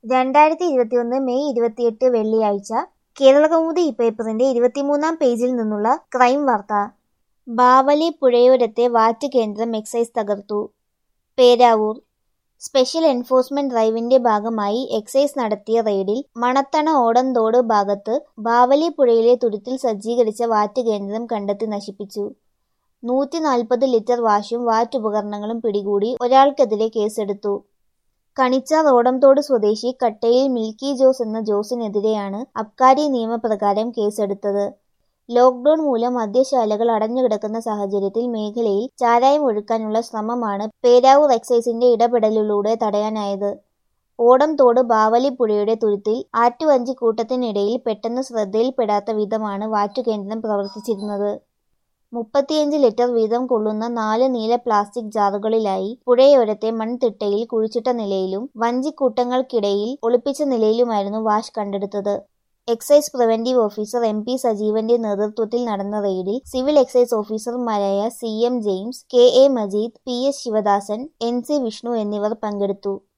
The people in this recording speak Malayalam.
രണ്ടായിരത്തി ഇരുപത്തിയൊന്ന് മെയ് ഇരുപത്തിയെട്ട് വെള്ളിയാഴ്ച കേരളകൗമുദി പേപ്പറിന്റെ ഇരുപത്തിമൂന്നാം പേജിൽ നിന്നുള്ള ക്രൈം വാർത്ത ബാവലി പുഴയോരത്തെ വാറ്റ് കേന്ദ്രം എക്സൈസ് തകർത്തു പേരാവൂർ സ്പെഷ്യൽ എൻഫോഴ്സ്മെന്റ് ഡ്രൈവിന്റെ ഭാഗമായി എക്സൈസ് നടത്തിയ റെയ്ഡിൽ മണത്തണ ഓടന്തോട് ഭാഗത്ത് ബാവലി പുഴയിലെ തുരുത്തിൽ സജ്ജീകരിച്ച വാറ്റ് കേന്ദ്രം കണ്ടെത്തി നശിപ്പിച്ചു നൂറ്റി നാൽപ്പത് ലിറ്റർ വാഷും വാറ്റുപകരണങ്ങളും പിടികൂടി ഒരാൾക്കെതിരെ കേസെടുത്തു കണിച്ചാർ ഓടംതോട് സ്വദേശി കട്ടയിൽ മിൽക്കി ജോസ് എന്ന ജോസിനെതിരെയാണ് അബ്കാരി നിയമപ്രകാരം കേസെടുത്തത് ലോക്ഡൌൺ മൂലം മദ്യശാലകൾ അടഞ്ഞുകിടക്കുന്ന സാഹചര്യത്തിൽ മേഖലയിൽ ചാരായം ഒഴുക്കാനുള്ള ശ്രമമാണ് പേരാവൂർ എക്സൈസിന്റെ ഇടപെടലിലൂടെ തടയാനായത് ഓടംതോട് ബാവലിപ്പുഴയുടെ തുരുത്തിൽ ആറ്റുവഞ്ചിക്കൂട്ടത്തിനിടയിൽ പെട്ടെന്ന് ശ്രദ്ധയിൽപ്പെടാത്ത വിധമാണ് വാറ്റുകേന്ദ്രം പ്രവർത്തിച്ചിരുന്നത് മുപ്പത്തിയഞ്ച് ലിറ്റർ വീതം കൊള്ളുന്ന നാല് നീല പ്ലാസ്റ്റിക് ജാറുകളിലായി പുഴയോരത്തെ മൺതിട്ടയിൽ കുഴിച്ചിട്ട നിലയിലും വഞ്ചിക്കൂട്ടങ്ങൾക്കിടയിൽ ഒളിപ്പിച്ച നിലയിലുമായിരുന്നു വാഷ് കണ്ടെടുത്തത് excise preventive officer M P സജീവന്റെ നേതൃത്വത്തിൽ നടന്ന റെയ്ഡിൽ സിവിൽ എക്സൈസ് ഓഫീസർമാരായ C M James K A Majeed P S Sivadasan N C Vishnu എന്നിവർ പങ്കെടുത്തു